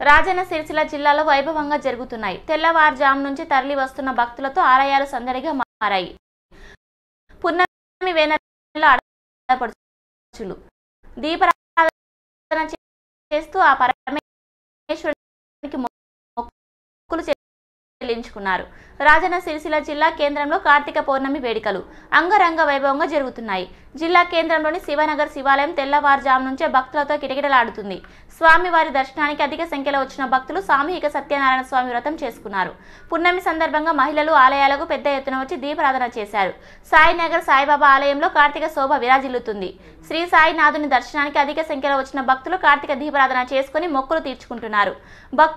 రాజన్న సిరిసిల్ల జిల్లాలో వైభవంగా జరుగుతున్నాయి తెల్లవారుజాము నుంచి తరలి వస్తున్న భక్తులతో ఆలయాలు సందడిగా మారాయి పున్నమి వేనల ఆడపడుచులు దీపారాధన చేస్తూ ఆ పరమేశ్వరునికి మొక్కులు చెల్లించుకున్నారు రాజన్న సిరిసిల్ల జిల్లా కేంద్రంలో కార్తీక పౌర్ణమి వేడుకలు అంగరంగ వైభవంగా జరుగుతున్నాయి జిల్లా కేంద్రంలోని శివనగర్ శివాలయం తెల్లవారుజాము నుంచే భక్తులతో కిటకిటలాడుతుంది స్వామివారి దర్శనానికి అధిక సంఖ్యలో వచ్చిన భక్తులు సామూహిక సత్యనారాయణ స్వామి వ్రతం చేసుకున్నారు పున్నమి సందర్భంగా మహిళలు ఆలయాలకు పెద్ద ఎత్తున వచ్చి దీపారాధన చేశారు సాయినగర్ సాయిబాబా ఆలయంలో కార్తీక శోభ విరాజిల్లుతుంది శ్రీ సాయినాథుని దర్శనానికి అధిక సంఖ్యలో వచ్చిన భక్తులు కార్తీక దీపారాధన చేసుకుని మొక్కులు తీర్చుకుంటున్నారు భక్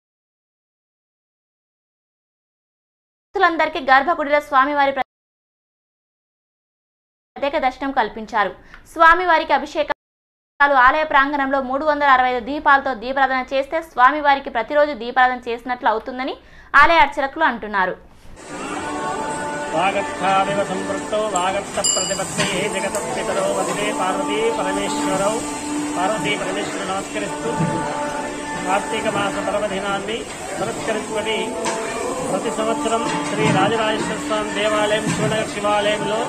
భక్తులందరికీ గర్భగుడిలో స్వామివారి ప్రత్యేక దర్శనం కల్పించారు స్వామివారికి అభిషేకాలు ఆలయ ప్రాంగణంలో మూడు వందల అరవై ఐదు దీపాలతో దీపారాధన చేస్తే స్వామివారికి ప్రతిరోజు దీపారాధన చేసినట్లు అవుతుందని ఆలయ అర్చకులు అంటున్నారు వాగర్థావివ సంపృక్తౌ వాగర్థ ప్రతిపత్తయే జగత పితరో వదిలే పార్వతీ పరమేశ్వరౌ పార్వతీ పరమేశ్వరు నమస్కరిస్తూ కార్తీక మాస పర్వదినాన్ని పురస్కరించుకొని ప్రతి సంవత్సరం శ్రీ రాజరాజేశ్వర స్వామి దేవాలయం శివనగర్ శివాలయంలో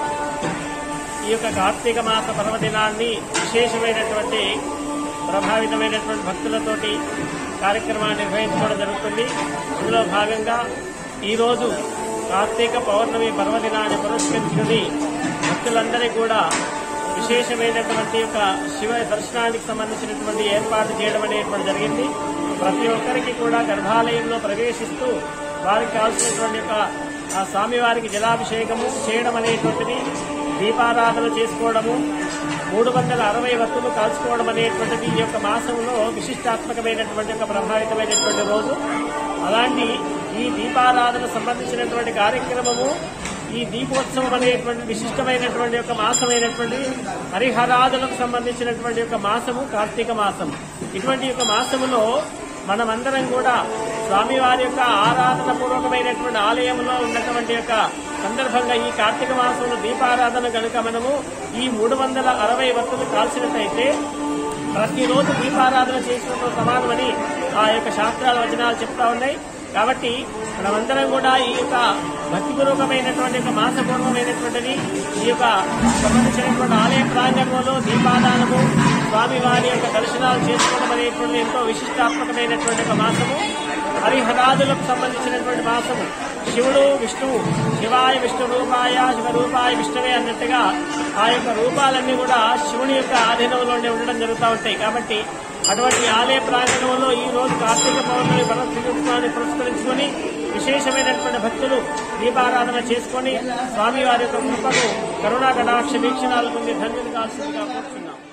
ఈ యొక్క కార్తీక మాస పర్వదినాన్ని విశేషమైనటువంటి ప్రభావితమైనటువంటి భక్తులతోటి కార్యక్రమాన్ని నిర్వహించుకోవడం జరుగుతుంది ఇందులో భాగంగా ఈరోజు కార్తీక పౌర్ణమి పర్వదినాన్ని పురస్కరించుకుని భక్తులందరికీ కూడా విశేషమైనటువంటి యొక్క శివ దర్శనానికి సంబంధించినటువంటి ఏర్పాటు చేయడం అనేటువంటి జరిగింది ప్రతి ఒక్కరికి కూడా గర్భాలయంలో ప్రవేశిస్తూ వారికి కావాల్సినటువంటి యొక్క ఆ స్వామివారికి జలాభిషేకము చేయడం అనేటువంటిది దీపారాధన చేసుకోవడము మూడు వందల అరవై వత్తులు కాల్చుకోవడం అనేటువంటిది ఈ యొక్క మాసంలో విశిష్టాత్మకమైనటువంటి ఒక ప్రభావితమైనటువంటి రోజు అలాంటి ఈ దీపారాధన సంబంధించినటువంటి కార్యక్రమము ఈ దీపోత్సవం అనేటువంటి విశిష్టమైనటువంటి యొక్క మాసమైనటువంటి హరిహరాదులకు సంబంధించినటువంటి యొక్క మాసము కార్తీక మాసం ఇటువంటి యొక్క మాసములో మనమందరం కూడా స్వామివారి యొక్క ఆరాధన పూర్వకమైనటువంటి ఆలయంలో ఉన్నటువంటి యొక్క సందర్భంగా ఈ కార్తీక మాసంలో దీపారాధన కనుక మనము ఈ మూడు వందల అరవై వత్తులు కాల్చినట్టయితే ప్రతిరోజు దీపారాధన చేసినతో సమానమని ఆ యొక్క శాస్త్రాల వచనాలు చెప్తా ఉన్నాయి కాబట్టి మనమందరం కూడా ఈ యొక్క భక్తిపూర్వకమైనటువంటి యొక్క మాసపూర్వమైనటువంటిది ఈ యొక్క సంబంధించినటువంటి ఆలయ ప్రాంగణంలో దీపాదానము స్వామివారి యొక్క దర్శనాలు చేసుకోవడం అనేటువంటి ఎంతో విశిష్టాత్మకమైనటువంటి ఒక మాసము హరిహరాదులకు సంబంధించినటువంటి మాసము శివుడు విష్ణువు శివాయ విష్ణు రూపాయ శివరూపాయ విష్ణువే అన్నట్టుగా ఆ యొక్క రూపాలన్నీ కూడా శివుని యొక్క ఆధీనంలోనే ఉండడం జరుగుతూ ఉంటాయి కాబట్టి అటువంటి ఆలయ ప్రాంగణంలో ఈ రోజు కార్తీక పౌర్ణమి పరస్పరాన్ని పురస్కరించుకొని విశేషమైనటువంటి భక్తులు దీపారాధన చేసుకొని స్వామివారి యొక్క కృపకు కరుణా కటాక్ష వీక్షణాలు పొంది ధన్యులు కాల్సిందిగా కోరుతున్నాం